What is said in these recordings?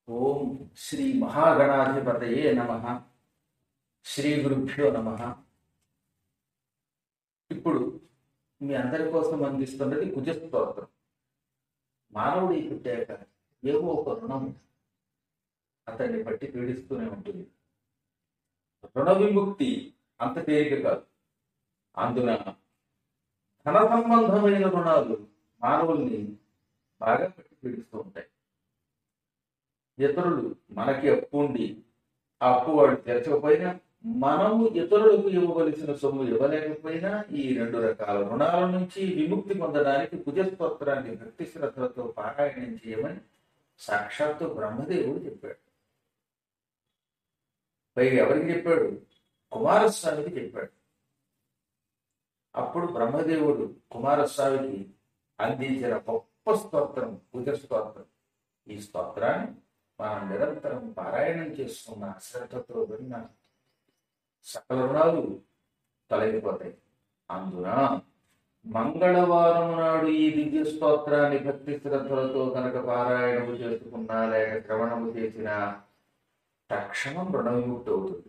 ఓం శ్రీ మహాగణాధిపతయే నమ శ్రీ గురుభ్యో నమ ఇప్పుడు మీ అందరి కోసం అందిస్తున్నది కుజస్తోత్రం మానవుడి పుట్టాక ఏవో ఒక రుణం అతన్ని బట్టి పీడిస్తూనే ఉంటుంది రుణ విముక్తి అంత తేలిక కాదు అందున ధన సంబంధమైన రుణాలు మానవుల్ని బాగా పట్టి పీడిస్తూ ఉంటాయి ఇతరులు మనకి అప్పు ఉండి ఆ అప్పు వాడు తీర్చకపోయినా మనము ఇతరులకు ఇవ్వవలసిన సొమ్ము ఇవ్వలేకపోయినా ఈ రెండు రకాల రుణాల నుంచి విముక్తి పొందడానికి కుజస్తోత్రాన్ని భక్తి శ్రద్ధలతో పారాయణం చేయమని సాక్షాత్తు బ్రహ్మదేవుడు చెప్పాడు పైగా ఎవరికి చెప్పాడు కుమారస్వామికి చెప్పాడు అప్పుడు బ్రహ్మదేవుడు కుమారస్వామికి అందించిన గొప్ప స్తోత్రం కుజ స్తోత్రం ఈ స్తోత్రాన్ని మనం నిరంతరం పారాయణం చేసుకున్న శ్రద్ధతో విన్న సకల రుణాలు తొలగిపోతాయి అందున మంగళవారం నాడు ఈ దివ్య స్తోత్రాన్ని భక్తి శ్రద్ధలతో కనుక పారాయణము చేసుకున్నా లేక శ్రవణము చేసినా తక్షణం రుణ విముక్తి అవుతుంది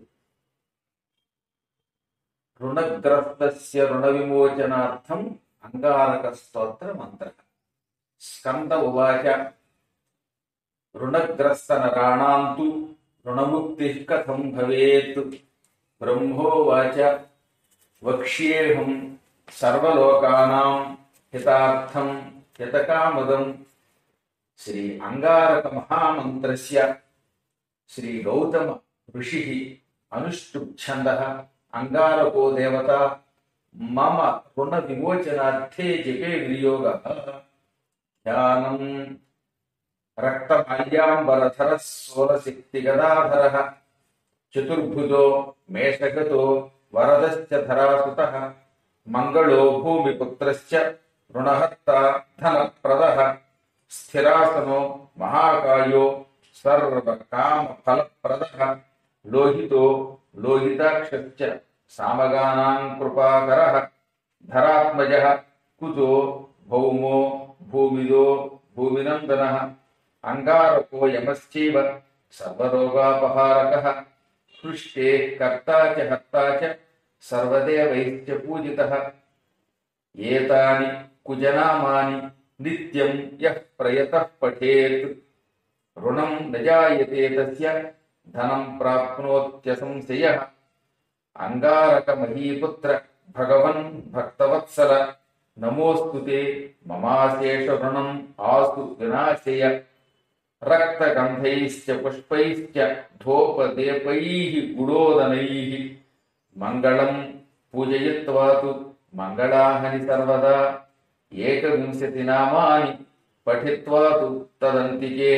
రుణగ్రస్తస్య రుణ విమోచనార్థం అంగారక స్తోత్ర మంత్ర స్కంద ఉవాచ రుణగ్రస్త నరాణాంతు రుణముక్తి కథం భవేత్ బ్రహ్మోవాచ వక్ష్యేహం సర్వలోకానాం హితార్థం హితకామదం శ్రీ అంగారక మహామంత్రస్య శ్రీ గౌతమ ఋషి అనుష్ఠుఛంద అంగారకో దేవత మమ రుణ విమోచనార్థే జపే వినియోగ ధ్యానం రక్తమాల్యాంబరధర సోలశక్తి గదాధర చతుర్భుజో మేషగతో వరదశ్చ ధరాసుత మంగళో భూమిపుత్రశ్చ రుణహర్త ధనప్రదః స్థిరాసనో మహాకాయో సర్వకామ ఫలప్రదః లోహితో లోహితాక్షశ్చ సామగానాం కృపాకరః ధరాత్మజः కుతో భౌమో భూమిదో భూమినందనः అంగారకో యమశ్చైవ సర్వరోగాపహారకः హృష్టే కర్తా చ హర్తా చ సర్వదేవైశ్చ పూజితः ఏతాని కుజనామాని నిత్యం యః ప్రయతః పఠేత్ రుణం నజాయతే తస్య ధనం ప్రాప్నోత్యసంశయः అంగారక మహీపుత్ర భగవన్ భక్తవత్సల నమోస్తుతే మమాశేష రుణం ఆసు వినాశయ రక్తగంధైశ్చ పుష్పైశ్చ ధూపదీపైః గుడోదనైః మంగళం పూజయిత్వాతు మంగళాహని సర్వదా ఏకవింశతి నామాని పఠిత్వాతు తదంతికే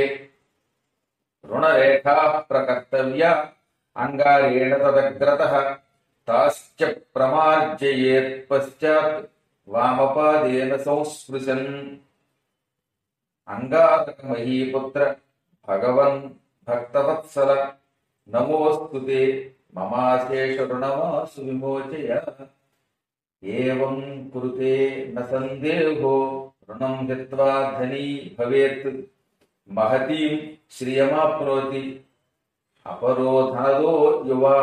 రుణరేఖా ప్రకర్తవ్య అంగారేణ తదగ్రతః తాశ్చ ప్రమార్జయేత్ పశ్చాత్ వామపాదేన సంస్పృశన్ అంగారక మహీపుత్ర భగవన్ భక్తవత్సల నమోస్తుతే మమాశేష రుణమాసు విమోచయ ఏవం కృతే న సందేహో రుణం హిత్వా ధనీ భవేత్ మహతీం శ్రియమాప్నోతి అపరో ధనదో యువా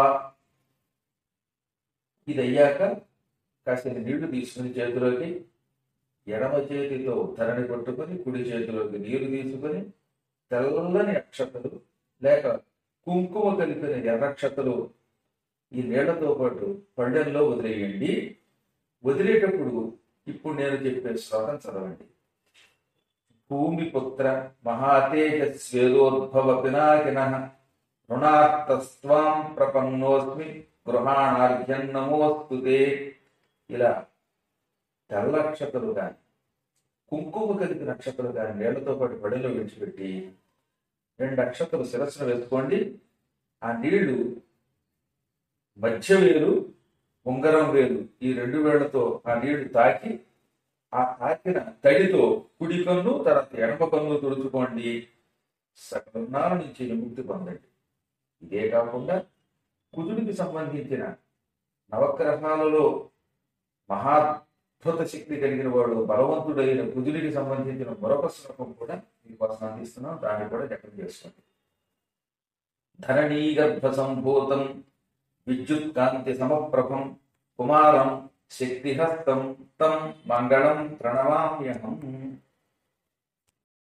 ఇది అయ్యాక కాసిన నీళ్లు తీసుకుని చేతిలోకి ఎడమ చేతితో ఉత్తరని కొట్టుకొని కుడి చేతిలోకి నీరు తీసుకొని తెల్లని అక్షతలు లేక కుంకుమ కలిపిన ఎర్రక్షతలు ఈ నీళ్లతో పాటు పళ్ళెంలో వదిలేయండి వదిలేటప్పుడు ఇప్పుడు నేను చెప్పే శ్లోకం చదవండి భూమిపుత్ర మహాతేజస్వేదోద్భవ పినాకిన రుణార్థస్వాం ప్రపన్నోస్మి గృహాణార్ఘ్యం నమోస్తుతే ఇలా తెల్ల నక్షత్రాలు కానీ కుంకుమ కలిపి నక్షత్రాలు కానీ నీళ్లతో పాటు పడిలో విడిచిపెట్టి రెండు నక్షత్రాలు శిరస్సును వేసుకోండి ఆ నీళ్లు మధ్య వేలు ఉంగరం వేలు ఈ రెండు వేళ్లతో ఆ నీళ్లు తాకి ఆ తాకిన తడితో కుడి కన్ను తర్వాత ఎడమ కన్ను తుడుచుకోండి సకలనాల నుంచి విముక్తి పొందండి ఇదే కాకుండా కుజుడికి సంబంధించిన నవగ్రహాలలో మహాద్భుత శక్తి కలిగిన వాడు బలవంతుడైన కుజుడికి సంబంధించిన మరొక శ్లోకం కూడా మీకోసం అందిస్తున్నాం దాన్ని కూడా జపం చేసుకోండి ధరణీగర్భ సంభూతం విద్యుత్ కాంతి సమప్రభం కుమారం శక్తిహస్తం తం మంగళం ప్రణమామ్యహం